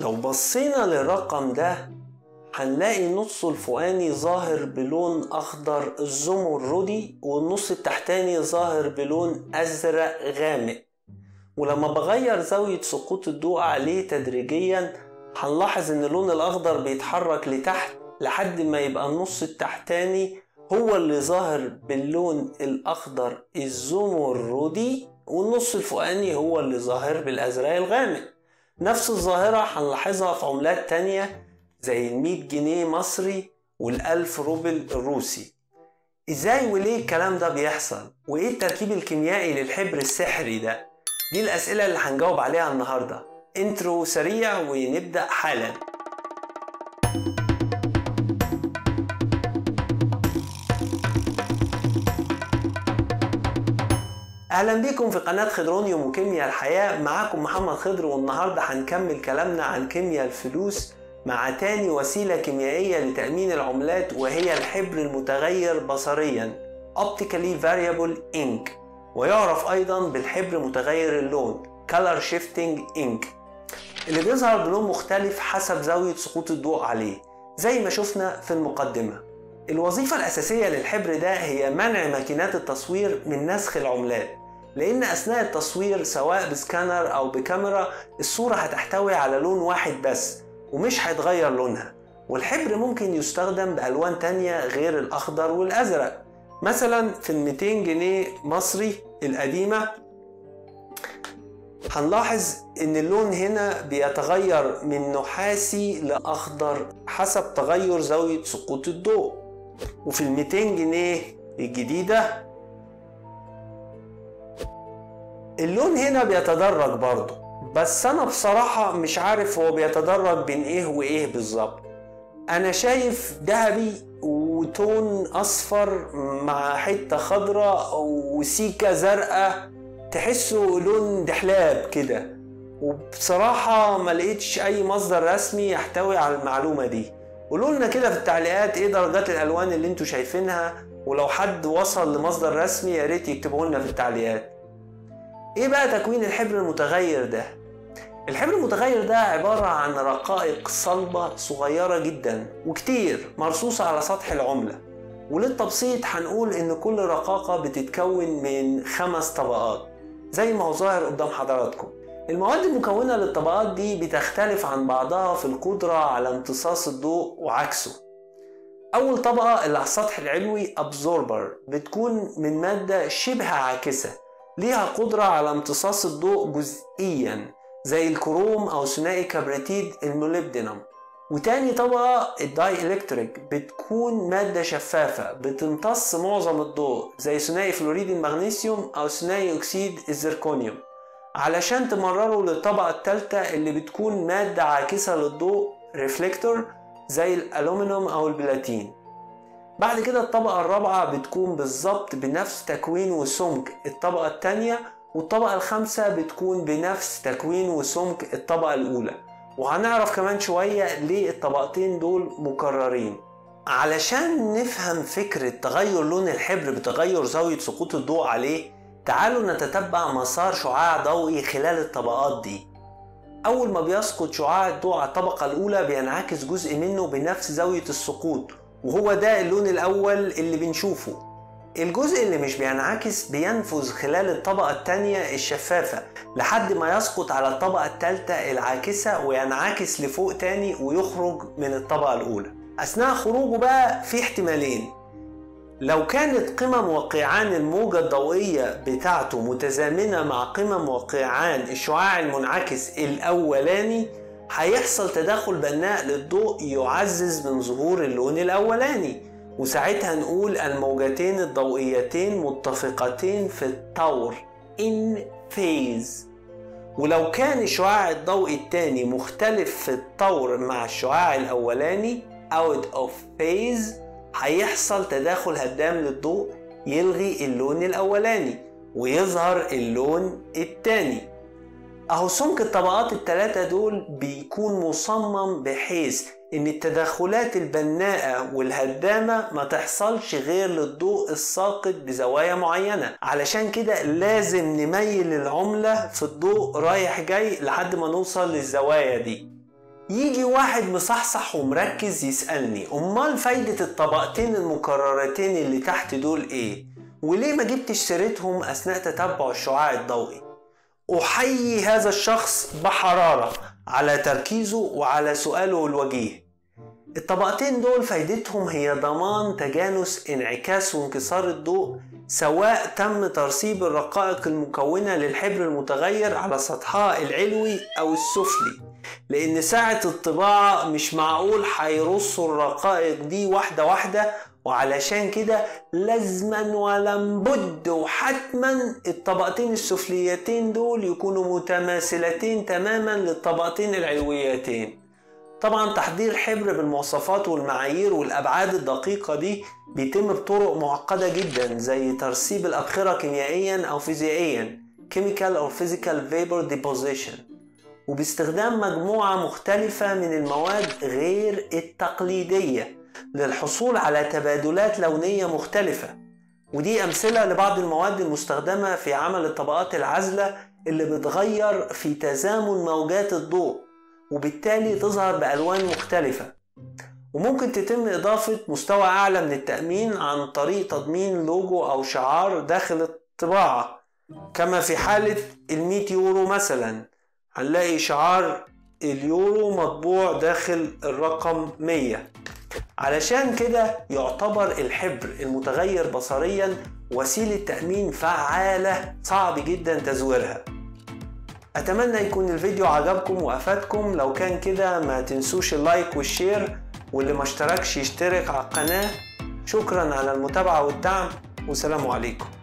لو بصينا للرقم ده هنلاقي النص الفوقاني ظاهر بلون أخضر زمردي والنص التحتاني ظاهر بلون أزرق غامق ولما بغير زاوية سقوط الضوء عليه تدريجيا هنلاحظ ان اللون الأخضر بيتحرك لتحت لحد ما يبقى النص التحتاني هو اللي ظاهر باللون الأخضر الزمردي والنص الفوقاني هو اللي ظاهر بالأزرق الغامق نفس الظاهرة هنلاحظها في عملات تانية زي المية جنيه مصري والألف روبل الروسي ازاي وليه الكلام ده بيحصل وايه التركيب الكيميائي للحبر السحري ده دي الأسئلة اللي هنجاوب عليها النهاردة انترو سريع ونبدأ حالا اهلا بيكم في قناه خضرونيوم وكيمياء الحياه معاكم محمد خضر والنهارده هنكمل كلامنا عن كيمياء الفلوس مع تاني وسيله كيميائيه لتامين العملات وهي الحبر المتغير بصريا Optically Variable Ink ويعرف ايضا بالحبر متغير اللون Color Shifting Ink اللي بيظهر بلون مختلف حسب زاويه سقوط الضوء عليه زي ما شفنا في المقدمه الوظيفة الأساسية للحبر ده هي منع ماكينات التصوير من نسخ العملات لأن أثناء التصوير سواء بسكانر أو بكاميرا الصورة هتحتوي على لون واحد بس ومش هيتغير لونها والحبر ممكن يستخدم بألوان تانية غير الأخضر والأزرق مثلا في ال 200 جنيه مصري القديمة هنلاحظ ان اللون هنا بيتغير من نحاسي لأخضر حسب تغير زاوية سقوط الضوء وفي ال 200 جنيه الجديدة اللون هنا بيتدرج برضه بس انا بصراحة مش عارف هو بيتدرج بين ايه وايه بالظبط انا شايف ذهبي وتون اصفر مع حتة خضراء وسيكة زرقاء تحسه لون دحلاب كده وبصراحة ما لقيتش اي مصدر رسمي يحتوي على المعلومة دي قولوا لنا كده في التعليقات ايه درجات الالوان اللي انتوا شايفينها ولو حد وصل لمصدر رسمي يا ريت يكتبه لنا في التعليقات ايه بقى تكوين الحبر المتغير ده الحبر المتغير ده عبارة عن رقائق صلبة صغيرة جدا وكتير مرصوصة على سطح العملة وللتبسيط هنقول ان كل رقاقة بتتكون من خمس طبقات زي ما هو ظاهر قدام حضراتكم المواد المكونة للطبقات دي بتختلف عن بعضها في القدرة على امتصاص الضوء وعكسه أول طبقة اللي على السطح العلوي absorber بتكون من مادة شبه عاكسة ليها قدرة على امتصاص الضوء جزئيا زي الكروم أو ثنائي كبريتيد الموليبدينم وتاني طبقة الداي إلكتريك بتكون مادة شفافة بتمتص معظم الضوء زي ثنائي فلوريد المغنيسيوم أو ثنائي أكسيد الزركونيوم علشان تمرروا للطبقة التالتة اللي بتكون مادة عاكسة للضوء ريفلكتور زي الألومنيوم أو البلاتين بعد كده الطبقة الرابعة بتكون بالظبط بنفس تكوين وسمك الطبقة التانية والطبقة الخامسة بتكون بنفس تكوين وسمك الطبقة الأولى وهنعرف كمان شوية ليه الطبقتين دول مكررين علشان نفهم فكرة تغير لون الحبر بتغير زاوية سقوط الضوء عليه تعالوا نتتبع مسار شعاع ضوئي خلال الطبقات دي أول ما بيسقط شعاع الضوء على الطبقة الأولى بينعكس جزء منه بنفس زاوية السقوط وهو ده اللون الأول اللي بنشوفه الجزء اللي مش بينعكس بينفذ خلال الطبقة التانية الشفافة لحد ما يسقط على الطبقة التالتة العاكسة وينعكس لفوق تاني ويخرج من الطبقة الأولى أثناء خروجه بقى في احتمالين لو كانت قمم وقيعان الموجة الضوئية بتاعته متزامنة مع قمم وقيعان الشعاع المنعكس الأولاني هيحصل تداخل بناء للضوء يعزز من ظهور اللون الأولاني وساعتها نقول الموجتين الضوئيتين متفقتين في الطور in phase ولو كان الشعاع الضوئي الثاني مختلف في الطور مع الشعاع الأولاني out of phase هيحصل تداخل هدام للضوء يلغي اللون الأولاني ويظهر اللون التاني أهو سمك الطبقات التلاتة دول بيكون مصمم بحيث إن التدخلات البناءة والهدامة ما تحصلش غير للضوء الساقط بزوايا معينة علشان كده لازم نميل العملة في الضوء رايح جاي لحد ما نوصل للزوايا دي يجي واحد مصحصح ومركز يسألني أمال فايدة الطبقتين المكررتين اللي تحت دول إيه؟ وليه ما جبتش سيرتهم أثناء تتبع الشعاع الضوئي؟ أحيي هذا الشخص بحرارة على تركيزه وعلى سؤاله الوجيه الطبقتين دول فايدتهم هي ضمان تجانس انعكاس وانكسار الضوء سواء تم ترسيب الرقائق المكونة للحبر المتغير على سطحها العلوي أو السفلي لأن ساعة الطباعة مش معقول هيرصوا الرقائق دي واحدة واحدة وعلشان كده لازما ولنبد وحتما الطبقتين السفليتين دول يكونوا متماثلتين تماما للطبقتين العلويتين طبعا تحضير حبر بالمواصفات والمعايير والابعاد الدقيقه دي بيتم بطرق معقده جدا زي ترسيب الابخره كيميائيا او فيزيائيا chemical or physical vapor deposition وباستخدام مجموعه مختلفه من المواد غير التقليديه للحصول على تبادلات لونيه مختلفه ودي امثله لبعض المواد المستخدمه في عمل الطبقات العازله اللي بتغير في تزامن موجات الضوء وبالتالي تظهر بألوان مختلفة وممكن تتم إضافة مستوى أعلى من التأمين عن طريق تضمين لوجو أو شعار داخل الطباعة كما في حالة المية يورو مثلا هنلاقي شعار اليورو مطبوع داخل الرقم 100 علشان كده يعتبر الحبر المتغير بصريا وسيلة تأمين فعالة صعب جدا تزويرها اتمنى يكون الفيديو عجبكم وافادكم لو كان كده ما تنسوش اللايك والشير واللي ما اشتركش يشترك على القناة شكرا على المتابعة والدعم والسلام عليكم